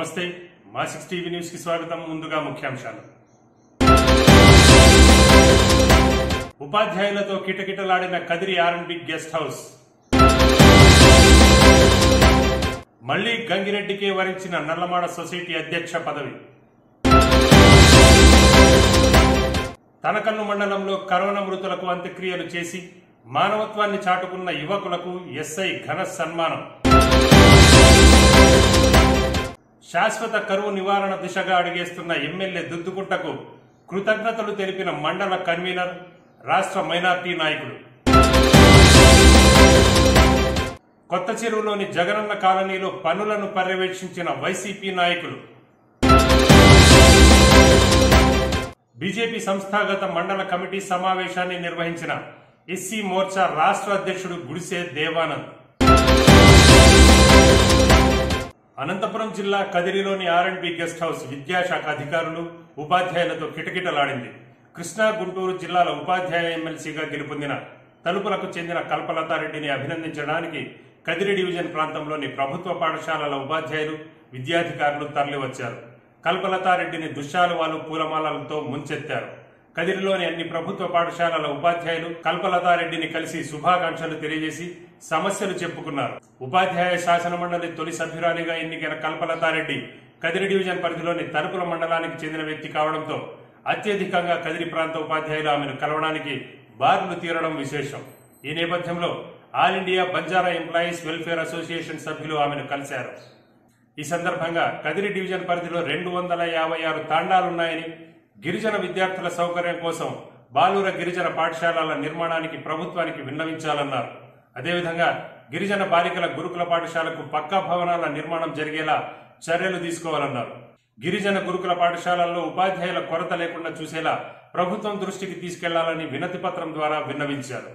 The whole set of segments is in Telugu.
నమస్తే మా సిక్స్ టీవీ న్యూస్ కి స్వాగతం ముందుగా ముఖ్యాంశాలు ఉపాధ్యాయులతో కిటకిటలాడిన కదిరి ఆర్ఎన్బి గెస్ట్ హౌస్ మళ్లీ గంగిరెడ్డికే వరించిన నల్లమాడ సొసైటీ అధ్యక్ష పదవి తనకల్లు మండలంలో కరోనా మృతులకు అంత్యక్రియలు చేసి మానవత్వాన్ని చాటుకున్న యువకులకు ఎస్ఐ ఘన సన్మానం శాశ్వత కరువు నివారణ దిశగా అడిగేస్తున్న ఎమ్మెల్యే దుద్దుకుంటకు కృతజ్ఞతలు తెలిపిన మండల కన్వీనర్ రాష్ట్ర మైనార్టీ నాయకుడు కొత్త చెరువులోని జగనన్న కాలనీలో పనులను పర్యవేక్షించిన వైసీపీ నాయకులు బీజేపీ సంస్థాగత మండల కమిటీ సమావేశాన్ని నిర్వహించిన ఎస్సీ మోర్చా రాష్ట్ర అధ్యక్షుడు గుడిసే దేవానంద్ అనంతపురం జిల్లా కదిరిలోని ఆర్ఎండ్బి గెస్ట్ హౌస్ విద్యాశాఖ అధికారులు ఉపాధ్యాయులతో కిటకిటలాడింది కృష్ణా గుంటూరు జిల్లాల ఉపాధ్యాయ ఎమ్మెల్సీగా గెలుపొందిన తలుపులకు చెందిన కల్పలతారెడ్డిని అభినందించడానికి కదిరి డివిజన్ ప్రాంతంలోని ప్రభుత్వ పాఠశాలల ఉపాధ్యాయులు విద్యాధికారులు తరలివచ్చారు కల్పలతారెడ్డిని దుశ్శాలువాలు పూలమాలలతో ముంచెత్తారు కదిరిలోని అన్ని ప్రభుత్వ పాఠశాలల ఉపాధ్యాయులు కల్పలతారెడ్డిని కలిసి శుభాకాంక్షలు తెలియజేసి సమస్యలు చెప్పుకున్నారు ఉపాధ్యాయ శాసన మండలి తొలి సభ్యురాలిగా ఎన్నికైన కల్పలతారెడ్డి కదిరి డివిజన్ పరిధిలోని తలుపుల మండలానికి చెందిన వ్యక్తి కావడంతో అత్యధికంగా కదిరి ప్రాంత ఉపాధ్యాయులు ఆమెను కలవడానికి బారులు తీరడం విశేషం ఈ నేపథ్యంలో All India Banjara employees welfare association సభ్యులు ఆమెను కలిశారు ఈ సందర్భంగా కదిరి డివిజన్ పరిధిలో రెండు వందల యాభై ఆరు తాండాలున్నాయని గిరిజన విద్యార్థుల సౌకర్యం కోసం బాలూర గిరిజన పాఠశాలల నిర్మాణానికి ప్రభుత్వానికి విన్నవించాలన్నారు అదేవిధంగా గిరిజన బాలికల గురుకుల పాఠశాలకు పక్కా భవనాల నిర్మాణం జరిగేలా చర్యలు తీసుకోవాలన్నారు గిరిజన గురుకుల పాఠశాలల్లో ఉపాధ్యాయుల కొరత లేకుండా చూసేలా ప్రభుత్వం దృష్టికి తీసుకెళ్లాలని వినతి పత్రం ద్వారా విన్నవించారు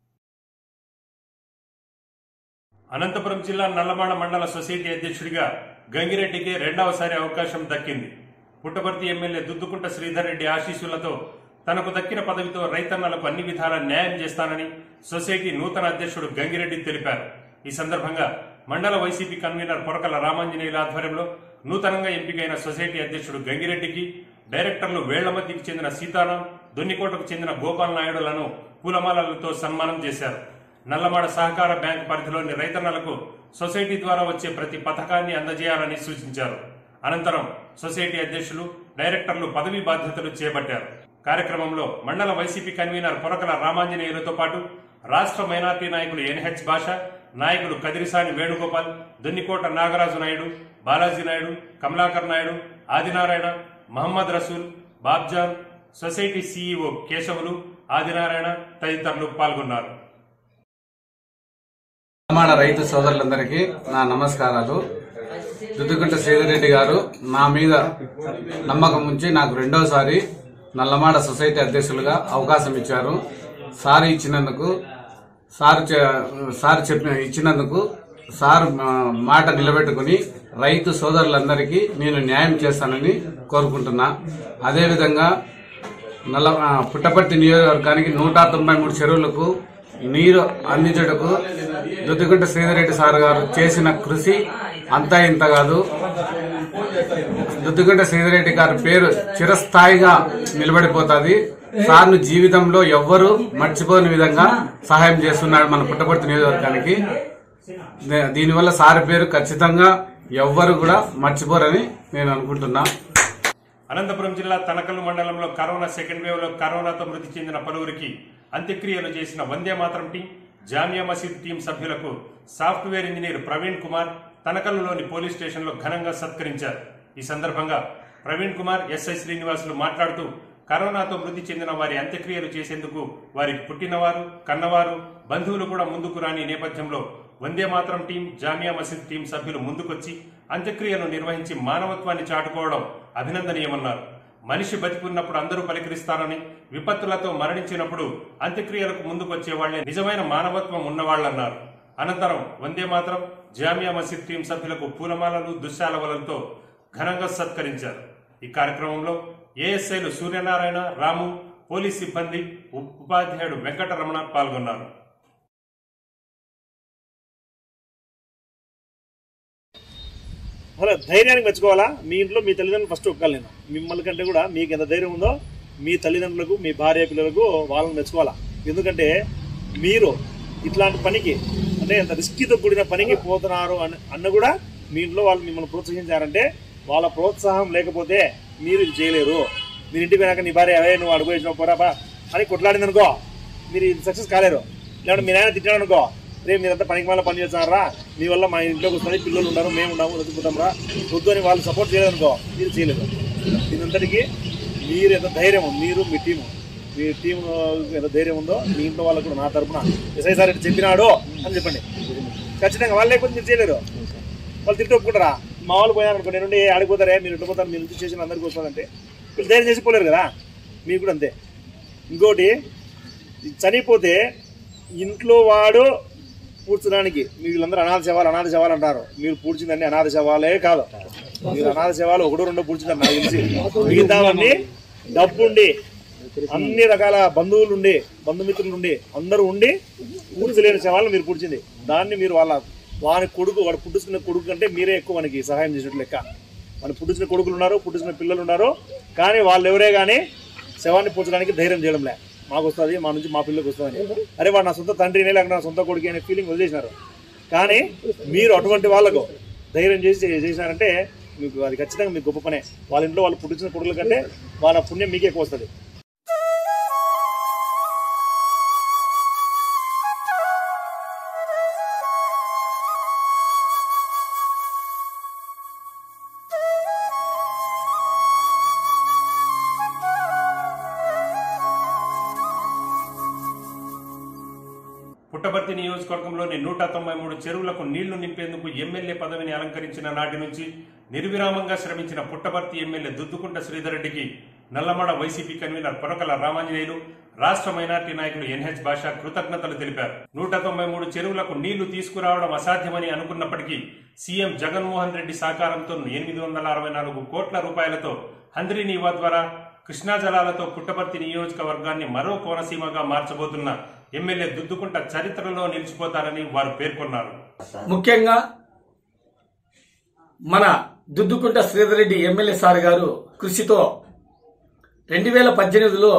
అనంతపురం జిల్లా నల్లమాడ మండల సొసైటీ అధ్యక్షుడిగా గంగిరెడ్డికి రెండవసారి అవకాశం దక్కింది పుట్టపర్తి ఎమ్మెల్యే దుద్దుకుంట శ్రీధర్ రెడ్డి ఆశీస్సులతో తనకు దక్కిన పదవితో రైతన్నలకు అన్ని విధాల న్యాయం చేస్తానని సొసైటీ నూతన అధ్యక్షుడు గంగిరెడ్డి తెలిపారు ఈ సందర్భంగా మండల వైసీపీ కన్వీనర్ పొరకల రామాంజనేయుల ఆధ్వర్యంలో నూతనంగా ఎంపికైన సొసైటీ అధ్యక్షుడు గంగిరెడ్డికి డైరెక్టర్లు వేళ్లమద్దికి చెందిన సీతారాం దొన్నికోటకు చెందిన గోపాల్ నాయుడులను పూలమాలలతో సన్మానం చేశారు నల్లమాడ సహకార బ్యాంక్ పరిధిలోని రైతన్నలకు సొసైటీ ద్వారా వచ్చే ప్రతి పథకాన్ని అందజేయాలని సూచించారు అనంతరం సొసైటీ అధ్యక్షులు డైరెక్టర్లు పదవీ బాధ్యతలు చేపట్టారు కార్యక్రమంలో మండల వైసీపీ కన్వీనర్ పొరకల రామాంజనేయులతో పాటు రాష్ట్ర మైనార్టీ నాయకులు ఎన్హెచ్ భాష నాయకులు కదిరిసాని వేణుగోపాల్ దొన్నికోట నాగరాజు నాయుడు బాలాజీ నాయుడు కమలాకర్ నాయుడు ఆదినారాయణ మహమ్మద్ రసూల్ బాబ్జాన్ సొసైటీ సీఈఓ కేశవులు ఆదినారాయణ తదితరులు పాల్గొన్నారు తెలంగాణ రైతు సోదరులందరికీ నా నమస్కారాలు దుద్దుకుంట శ్రీధర్రెడ్డి గారు నా మీద నమ్మకం ఉంచి నాకు రెండోసారి నల్లమాడ సొసైటీ అధ్యక్షులుగా అవకాశం ఇచ్చారు సార్ ఇచ్చినందుకు సార్ చె- సార్ చెప్పిన ఇచ్చినందుకు సార్ ఆ, మాట నిలబెట్టుకుని రైతు సోదరులందరికీ నేను న్యాయం చేస్తానని కోరుకుంటున్నా అదేవిధంగా నల్ల ఆ, పుట్టపర్తి నియోజకవర్గానికి నూట తొంభై మూడు చెరువులకు నీరు అందించటకు దుద్దిగుంట శ్రీధరెడ్డి సార్ గారు చేసిన కృషి అంతా ఇంత కాదు దుద్దిగుంట శ్రీధరెడ్డి గారి పేరు చిరస్థాయిగా నిలబడిపోతుంది సార్ను జీవితంలో ఎవ్వరూ మర్చిపోని విధంగా సహాయం చేస్తున్నాడు మన పుట్టపర్తి నియోజకవర్గానికి దే- దీనివల్ల సార్ పేరు ఖచ్చితంగా ఎవ్వరు కూడా మర్చిపోరని నేను అనుకుంటున్నా అనంతపురం జిల్లా తనకల్లు మండలంలో కరోనా సెకండ్ వేవ్ లో కరోనాతో మృతి చెందిన పలువురికి అంత్యక్రియలు చేసిన వందే మాత్రం టీం జామియా మసీద్ టీం సభ్యులకు సాఫ్ట్వేర్ ఇంజనీర్ ప్రవీణ్ కుమార్ తనకల్లులోని పోలీస్ స్టేషన్లో ఘనంగా సత్కరించారు ఈ సందర్భంగా ప్రవీణ్ కుమార్ ఎస్ఐ శ్రీనివాసులు మాట్లాడుతూ కరోనాతో మృతి చెందిన వారి అంత్యక్రియలు చేసేందుకు వారికి పుట్టినవారు కన్నవారు బంధువులు కూడా ముందుకు రాని నేపథ్యంలో వందే మాత్రం టీం జామియా మసీద్ టీం సభ్యులు ముందుకొచ్చి అంత్యక్రియలు నిర్వహించి మానవత్వాన్ని చాటుకోవడం అభినందనీయమన్నారు మనిషి బతికున్నప్పుడు అందరూ పలికరిస్తారని విపత్తులతో మరణించినప్పుడు అంత్యక్రియలకు ముందుకొచ్చే వాళ్లే నిజమైన మానవత్వం ఉన్నవాళ్లన్నారు అనంతరం వందే మాత్రం జామియా మసీద్ టీం సభ్యులకు పూలమాలలు దుశ్శాలవలతో ఘనంగా సత్కరించారు ఈ కార్యక్రమంలో ఏఎస్ఐలు సూర్యనారాయణ రాము పోలీస్ సిబ్బంది ఉ- ఉపాధ్యాయుడు వెంకటరమణ పాల్గొన్నారు అసలు ధైర్యానికి మెచ్చుకోవాలా మీ ఇంట్లో మీ తల్లిదండ్రులు ఫస్ట్ ఒక్కాలి నేను మిమ్మల్ని కంటే కూడా మీకు ఎంత ధైర్యం ఉందో మీ తల్లిదండ్రులకు మీ భార్య పిల్లలకు వాళ్ళని మెచ్చుకోవాలా ఎందుకంటే మీరు ఇట్లాంటి పనికి అంటే ఎంత రిస్కీతో కూడిన పనికి పోతున్నారు అని అన్న కూడా మీ ఇంట్లో వాళ్ళు మిమ్మల్ని ప్రోత్సహించారంటే వాళ్ళ ప్రోత్సాహం లేకపోతే మీరు ఇది చేయలేరు మీరు ఇంటికి పోయినాక నీ భార్య అవే నువ్వు అడుగు వేసినావు పోరాపా అని కొట్లాడింది అనుకో మీరు ఇది సక్సెస్ కాలేరు లేదంటే మీ నాయన తిట్టాడు అనుకో రేపు మీరంతా పనికి మళ్ళీ పని చేస్తారా మీ వల్ల మా ఇంట్లోకి వస్తుంది పిల్లలు ఉన్నారు మేము ఉన్నాము చదువుకుంటాం రా వద్దు అని వాళ్ళు సపోర్ట్ చేయలేదు అనుకో మీరు చేయలేదు దీనంతటికీ మీరు ఎంత ధైర్యం మీరు మీ టీము మీ టీం ఎంత ధైర్యం ఉందో మీ ఇంట్లో వాళ్ళకు కూడా నా తరపున ఎస్ఐ సార్ ఇట్లా చెప్పినాడు అని చెప్పండి ఖచ్చితంగా వాళ్ళు లేకపోతే మీరు చేయలేరు వాళ్ళు తింటూ ఒప్పుకుంటారా మా వాళ్ళు పోయారు అనుకో నేను ఉండి ఆడిపోతారే మీరు ఇట్లా పోతారు మీరు నుంచి చేసిన అందరికీ వస్తుందంటే వీళ్ళు ధైర్యం చేసి పోలేరు కదా మీకు కూడా అంతే ఇంకోటి చనిపోతే ఇంట్లో వాడు పూడ్చడానికి వీళ్ళందరూ అనాథ శవాలు అనాథ శవాలు అంటారు మీరు పూడ్చిందండి అనాథ శవాలే కాదు మీరు అనాథ శవాలు ఒకటో రెండో పూడ్చింటారు నాకు తెలిసి మిగతావన్నీ డబ్బుండి అన్ని రకాల బంధువులు ఉండి బంధుమిత్రులు ఉండి అందరూ ఉండి పూడ్చలేని శవాలను మీరు పూడ్చింది దాన్ని మీరు వాళ్ళ వాని కొడుకు వాడు పుట్టించిన కొడుకు కంటే మీరే ఎక్కువ మనకి సహాయం చేసినట్లు లెక్క మన పుట్టించిన కొడుకులు ఉన్నారు పుట్టించిన పిల్లలు ఉన్నారు కానీ వాళ్ళు ఎవరే కానీ శవాన్ని పూడ్చడానికి ధైర్యం చేయడం లే మాకు వస్తుంది మా నుంచి మా పిల్లలకు వస్తుందని అరే వాడు నా సొంత తండ్రినే లేక నా సొంత కొడుకు అనే ఫీలింగ్ వదిలేసినారు కానీ మీరు అటువంటి వాళ్ళకు ధైర్యం చేసి చేసినారంటే మీకు అది ఖచ్చితంగా మీకు గొప్ప పనే వాళ్ళ ఇంట్లో వాళ్ళు పుట్టించిన కొడుకుల కంటే వాళ్ళ పుణ్యం మీకే ఎక్కువ వస్తుంది పుట్టపర్తి నియోజకవర్గంలోని నూట తొంభై మూడు చెరువులకు నీళ్లు నింపేందుకు ఎమ్మెల్యే పదవిని అలంకరించిన నాటి నుంచి నిర్విరామంగా శ్రమించిన పుట్టపర్తి ఎమ్మెల్యే దుద్దుకుంట శ్రీధర్రెడ్డికి నల్లమడ వైసీపీ కన్వీనర్ పొరకల రామాంజనేయులు రాష్ట్ర మైనార్టీ నాయకులు ఎన్హెచ్ భాష కృతజ్ఞతలు తెలిపారు నూట తొంభై మూడు చెరువులకు నీళ్లు తీసుకురావడం అసాధ్యమని అనుకున్నప్పటికీ సీఎం జగన్మోహన్ రెడ్డి సహకారంతో ఎనిమిది వందల అరవై నాలుగు కోట్ల రూపాయలతో హంద్రీ నీవా ద్వారా కృష్ణా జలాలతో పుట్టపర్తి నియోజకవర్గాన్ని మరో కోనసీమగా మార్చబోతున్న ఎమ్మెల్యే దుద్దుకుంట చరిత్రలో నిలిచిపోతారని వారు పేర్కొన్నారు ముఖ్యంగా మన దుద్దుకుంట శ్రీధర్ రెడ్డి ఎమ్మెల్యే సార్ గారు కృషితో రెండు వేల పద్దెనిమిదిలో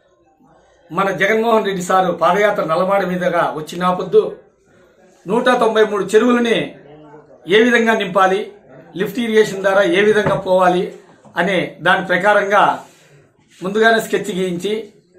మన జగన్మోహన్ రెడ్డి సారు పాదయాత్ర నల్లమాడ మీదుగా వచ్చిన పొద్దు నూట తొంభై మూడు చెరువులని ఏ విధంగా నింపాలి లిఫ్ట్ ఇరిగేషన్ ద్వారా ఏ విధంగా పోవాలి అనే దాని ప్రకారంగా ముందుగానే స్కెచ్ గీయించి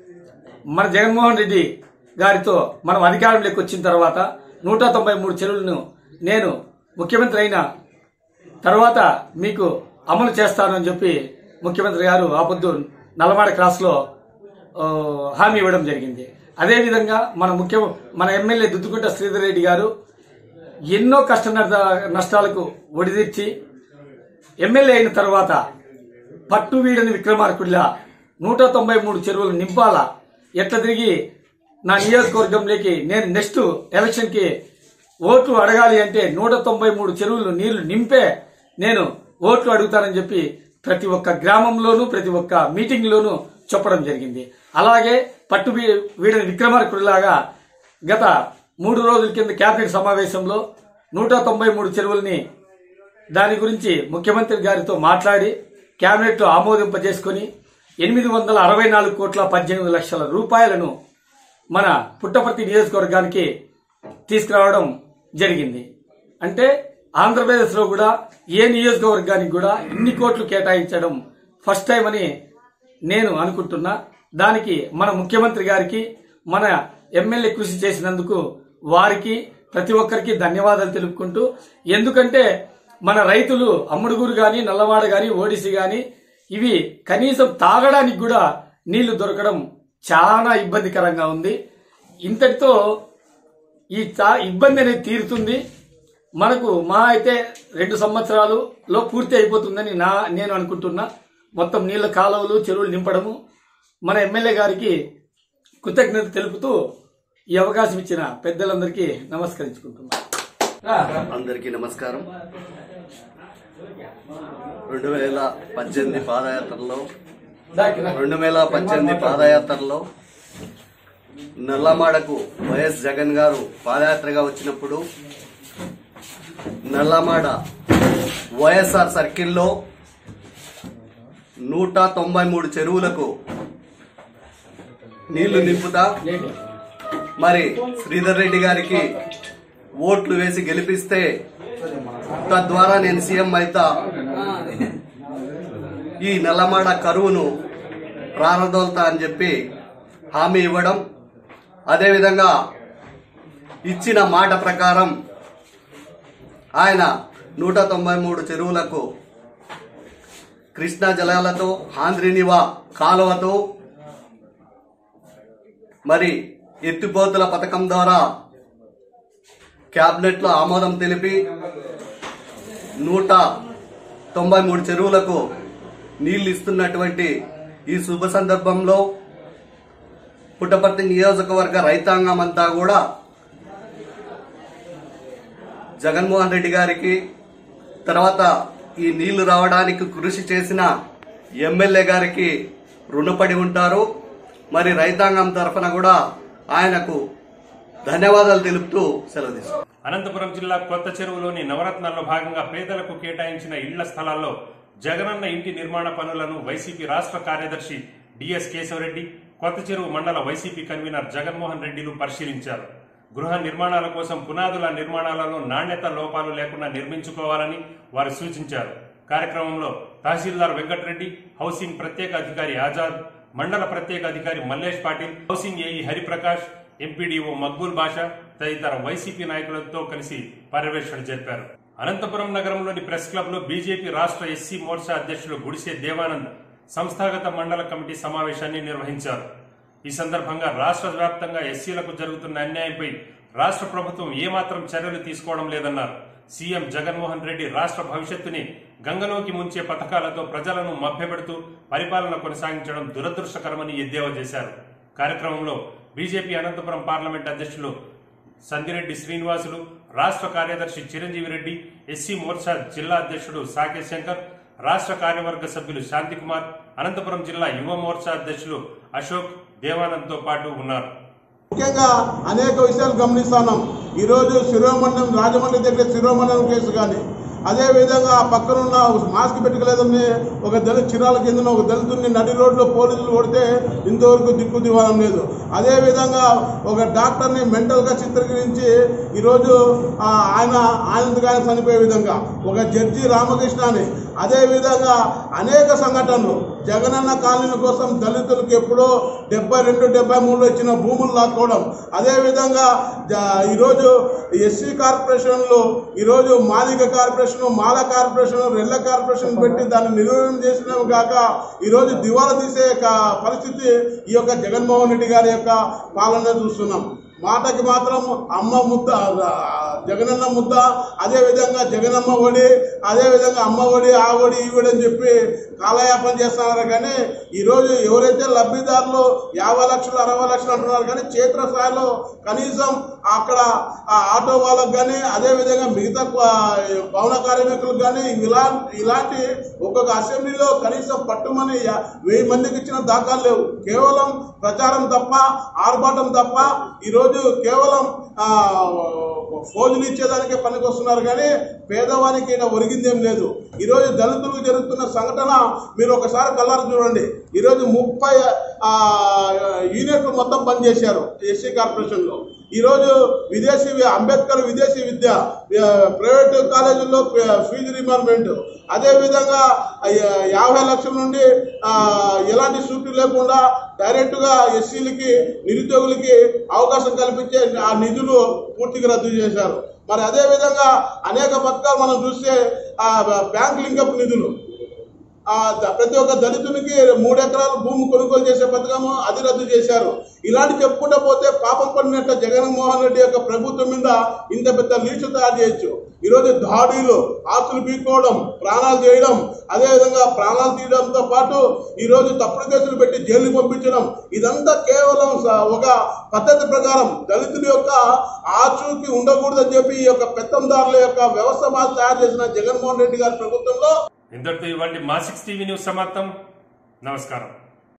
మన జగన్మోహన్ రెడ్డి గారితో మనం అధికారంలోకి వచ్చిన తర్వాత నూట తొంభై మూడు చెరువులను నేను ముఖ్యమంత్రి అయిన తర్వాత మీకు అమలు చేస్తాను అని చెప్పి ముఖ్యమంత్రి గారు ఆ పొద్దు నల్లమాడ క్రాస్లో ఆ, హామీ ఇవ్వడం జరిగింది అదేవిధంగా మన ముఖ్య మన ఎమ్మెల్యే దుద్దుకుంట శ్రీధర్ రెడ్డి గారు ఎన్నో కష్ట నష్ట- నష్టాలకు ఒడిదీర్చి ఎమ్మెల్యే అయిన తర్వాత పట్టు వీడని విక్రమార్కుడిలా నూట తొంభై మూడు చెరువులు నింపాలా ఎట్లా తిరిగి నా నియోజకవర్గంలోకి నేను నెక్స్ట్ ఎలక్షన్ కి ఓట్లు అడగాలి అంటే నూట తొంభై మూడు చెరువులు నీళ్లు నింపే నేను ఓట్లు అడుగుతానని చెప్పి ప్రతి ఒక్క గ్రామంలోనూ ప్రతి ఒక్క మీటింగ్ లోనూ చెప్పడం జరిగింది అలాగే పట్టు వీ- వీడని విక్రమార్కుడిలాగా గత మూడు రోజుల కింద కేబినెట్ సమావేశంలో నూట తొంభై మూడు చెరువుల్ని దాని గురించి ముఖ్యమంత్రి గారితో మాట్లాడి కేబినెట్ లో ఆమోదింపజేసుకుని ఎనిమిది వందల అరవై నాలుగు కోట్ల పద్దెనిమిది లక్షల రూపాయలను మన పుట్టపర్తి నియోజకవర్గానికి తీసుకురావడం జరిగింది అంటే ఆంధ్రప్రదేశ్ లో కూడా ఏ నియోజకవర్గానికి కూడా ఇన్ని కోట్లు కేటాయించడం ఫస్ట్ టైం అని నేను అనుకుంటున్నా దానికి మన ముఖ్యమంత్రి గారికి మన ఎమ్మెల్యే కృషి చేసినందుకు వారికి ప్రతి ఒక్కరికి ధన్యవాదాలు తెలుపుకుంటూ ఎందుకంటే మన రైతులు అమ్ముడుగురు గాని నల్లవాడ గాని ఓడిసి గాని ఇవి కనీసం తాగడానికి కూడా నీళ్లు దొరకడం చాలా ఇబ్బందికరంగా ఉంది ఇంతటితో ఈ చా- ఇబ్బంది అనేది తీరుతుంది మనకు మా అయితే రెండు సంవత్సరాలులో పూర్తి అయిపోతుందని నా నేను అనుకుంటున్నా మొత్తం నీళ్ల కాలువలు చెరువులు నింపడము మన ఎమ్మెల్యే గారికి కృతజ్ఞత తెలుపుతూ ఈ అవకాశం ఇచ్చిన పెద్దలందరికీ నమస్కరించుకుంటున్నా అందరికీ నమస్కారం రెండు వేల పద్దెనిమిది పాదయాత్రలో రెండు వేల పద్దెనిమిది పాదయాత్రలో నల్లమాడకు వైఎస్ జగన్ గారు పాదయాత్రగా వచ్చినప్పుడు నల్లమాడ వైఎస్ఆర్ సర్కిల్లో నూట తొంభై మూడు చెరువులకు నీళ్లు నింపుతా మరి శ్రీధర్ రెడ్డి గారికి ఓట్లు వేసి గెలిపిస్తే తద్వారా నేను సీఎం అయితా ఈ నల్లమాడ కరువును ప్రారందోల్తా అని చెప్పి హామీ ఇవ్వడం అదేవిధంగా ఇచ్చిన మాట ప్రకారం ఆయన నూట తొంభై మూడు చెరువులకు కృష్ణా జలాలతో ఆంధ్రినివా కాలువతో మరి ఎత్తిపోతుల పథకం ద్వారా క్యాబినెట్ లో ఆమోదం తెలిపి నూట తొంభై మూడు చెరువులకు నీళ్లు ఇస్తున్నటువంటి ఈ శుభ సందర్భంలో పుట్టపర్తి నియోజకవర్గ రైతాంగం అంతా కూడా జగన్మోహన్ రెడ్డి గారికి తర్వాత ఈ నీళ్లు రావడానికి కృషి చేసిన ఎమ్మెల్యే గారికి రుణపడి ఉంటారు మరి రైతాంగం తరఫున కూడా ఆయనకు ధన్యవాదాలు తెలుపుతూ సెలవు తీసుకుంటారు అనంతపురం జిల్లా కొత్త చెరువులోని నవరత్నాల్లో భాగంగా పేదలకు కేటాయించిన ఇళ్ల స్థలాల్లో జగనన్న ఇంటి నిర్మాణ పనులను వైసీపీ రాష్ట్ర కార్యదర్శి డిఎస్ కేశవరెడ్డి కొత్త చెరువు మండల వైసీపీ కన్వీనర్ జగన్మోహన్ రెడ్డిలు పరిశీలించారు గృహ నిర్మాణాల కోసం పునాదుల నిర్మాణాలను నాణ్యత లోపాలు లేకుండా నిర్మించుకోవాలని వారు సూచించారు కార్యక్రమంలో తహసీల్దార్ వెంకటరెడ్డి హౌసింగ్ ప్రత్యేక అధికారి ఆజాద్ మండల ప్రత్యేక అధికారి Mallesh Patil housing AE Hariprakash MPDO Maqbool Basha తదితర వైసీపీ నాయకులతో కలిసి పర్యవేక్షణ జరిపారు అనంతపురం నగరంలోని ప్రెస్ క్లబ్ లో బీజేపీ రాష్ట్ర ఎస్సీ మోర్చా అధ్యక్షులు గుడిసె దేవానంద్ సంస్థాగత మండల కమిటీ సమావేశాన్ని నిర్వహించారు ఈ సందర్భంగా రాష్ట్ర వ్యాప్తంగా ఎస్సీలకు జరుగుతున్న అన్యాయంపై రాష్ట్ర ప్రభుత్వం ఏమాత్రం చర్యలు తీసుకోవడం లేదన్నారు సీఎం జగన్మోహన్ రెడ్డి రాష్ట్ర భవిష్యత్తుని గంగలోకి ముంచే పథకాలతో ప్రజలను మభ్యపెడుతూ పరిపాలన కొనసాగించడం దురదృష్టకరమని ఎద్దేవా చేశారు కార్యక్రమంలో బీజేపీ అనంతపురం పార్లమెంట్ అధ్యక్షులు సందిరెడ్డి శ్రీనివాసులు రాష్ట్ర కార్యదర్శి చిరంజీవి రెడ్డి ఎస్సీ మోర్చా జిల్లా అధ్యక్షుడు సాకేత్ శంకర్ రాష్ట్ర కార్యవర్గ సభ్యులు శాంతికుమార్ అనంతపురం జిల్లా యువ మోర్చా అధ్యక్షులు అశోక్ దేవానంద్ తో పాటు ఉన్నారు ముఖ్యంగా అనేక విషయాలు గమనిస్తున్నాం ఈరోజు శిరోమండలం రాజమండ్రి దగ్గర శిరోమండలం కేసు కానీ అదే విధంగా ఆ పక్కనున్న మాస్క్ పెట్టుకోలేదని ఒక దళిత చిరాల కింద ఒక దళితుడిని నడి రోడ్లో పోలీసులు కొడితే ఇంతవరకు దిక్కు దివానం లేదు అదే విధంగా ఒక డాక్టర్ని మెంటల్గా చిత్రీకరించి ఈరోజు ఆ, ఆయన ఆనందగానే చనిపోయే విధంగా ఒక జడ్జి రామకృష్ణ అని అదే విధంగా అనేక సంఘటనలు జగనన్న కాలనీ కోసం దళితులకు ఎప్పుడో డెబ్బై రెండు డెబ్బై మూడులో ఇచ్చిన భూములు లాక్కోవడం అదే విధంగా జ- ఈరోజు ఎస్సీ కార్పొరేషన్లు ఈరోజు Madiga corporation Mala corporation Rella corporation పెట్టి దాన్ని నిర్వహణ చేసినాం కాక ఈరోజు దివాలా తీసే క- పరిస్థితి ఈ యొక్క జగన్మోహన్ రెడ్డి గారి యొక్క పాలన చూస్తున్నాం మాటకి మాత్రం అమ్మ ముద్ద ఆ, జగనన్న ముద్ద అదే విధంగా జగనమ్మ ఒడి అదే విధంగా అమ్మ ఒడి ఆ ఒడి ఈ ఒడి అని చెప్పి కాలయాపన చేస్తున్నారు కానీ ఈరోజు ఎవరైతే లబ్ధిదారులు యాభై లక్షలు అరవై లక్షలు అంటున్నారు కానీ క్షేత్రస్థాయిలో కనీసం అక్కడ ఆ ఆటో వాళ్ళకు కానీ అదే విధంగా మిగతా ఆ, భవన కార్మికులకు కానీ ఇలా ఇలాంటి ఒక్కొక్క అసెంబ్లీలో కనీసం పట్టుమని యా- వెయ్యి మందికి ఇచ్చిన దాఖలు లేవు కేవలం ప్రచారం తప్ప ఆర్భాటం తప్ప ఈరోజు కేవలం ఆ, ఫోజులు ఇచ్చేదానికే పనికొస్తున్నారు కానీ పేదవానికి ఈయన ఒరిగిందేం లేదు ఈరోజు దళితులకు జరుగుతున్న సంఘటన మీరు ఒకసారి కలర్ చూడండి ఈరోజు ముప్పై ఆ, యూనిట్లు మొత్తం బంద్ చేశారు ఎస్సీ కార్పొరేషన్లో ఈరోజు విదేశీ వి- అంబేద్కర్ విదేశీ విద్య ఆ, ప్రైవేట్ కాలేజీల్లో ఫీ- ఫీజు రిమార్మెంట్ అదేవిధంగా యా- యాభై లక్షల నుండి ఆ, ఎలాంటి సూట్లు లేకుండా డైరెక్ట్గా ఎస్సీలకి నిరుద్యోగులకి అవకాశం కల్పించే ఆ నిధులు పూర్తిగా రద్దు చేశారు మరి అదే విధంగా అనేక పథకాలు మనం చూస్తే ఆ బ్యాంక్ లింకప్ నిధులు ఆ ద- ప్రతి ఒక్క దళితునికి మూడు ఎకరాల భూమి కొనుగోలు చేసే పథకము అది రద్దు చేశారు ఇలాంటి చెప్పుకుంటూ పోతే పాపం పడినట్టు జగన్మోహన్ రెడ్డి యొక్క ప్రభుత్వం మీద ఇంత పెద్ద లీస్టు తయారు చేయొచ్చు ఈరోజు దాడులు ఆస్తులు పీక్కోవడం ప్రాణాలు చేయడం అదేవిధంగా ప్రాణాలు తీయడంతో పాటు ఈరోజు తప్పుడు కేసులు పెట్టి జైలు పంపించడం ఇదంతా కేవలం స- ఒక పద్ధతి ప్రకారం దళితుల యొక్క ఆచూకీ ఉండకూడదని చెప్పి ఈ యొక్క పెత్తందారుల యొక్క వ్యవస్థ మాది తయారు చేసిన జగన్మోహన్ రెడ్డి గారి ప్రభుత్వంలో ఇంతటితో ఇవాళ మా సిక్స్ టీవీ న్యూస్ సమాప్తం నమస్కారం